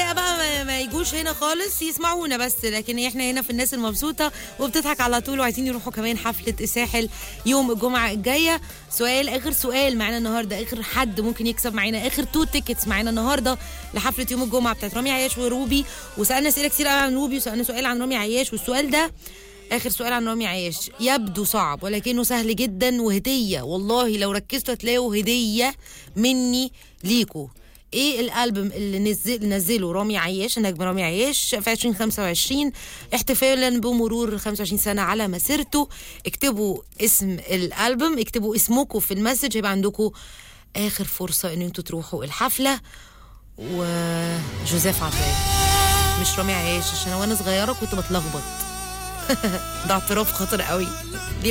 لا بقى ما, ما يجوش هنا خالص يسمعونا بس لكن احنا هنا في الناس المبسوطه وبتضحك على طول وعايزين يروحوا كمان حفله الساحل يوم الجمعه الجايه سؤال اخر سؤال معانا النهارده اخر حد ممكن يكسب معانا اخر تو تيكتس معانا النهارده لحفله يوم الجمعه بتاعت رامي عياش وروبي وسالنا اسئله كتير قوي عن روبي وسالنا سؤال عن رامي عياش والسؤال ده اخر سؤال عن رامي عياش يبدو صعب ولكنه سهل جدا وهديه والله لو ركزتوا هتلاقوا هديه مني ليكوا ايه الالبوم اللي نزل نزله رامي عياش النجم رامي عياش في 2025 احتفالا بمرور 25 سنه على مسيرته اكتبوا اسم الالبوم اكتبوا اسمكم في المسج هيبقى عندكم اخر فرصه ان انتوا تروحوا الحفله وجوزيف عطيه مش رامي عياش عشان وانا صغيره كنت بتلخبط ده اعتراف خطر قوي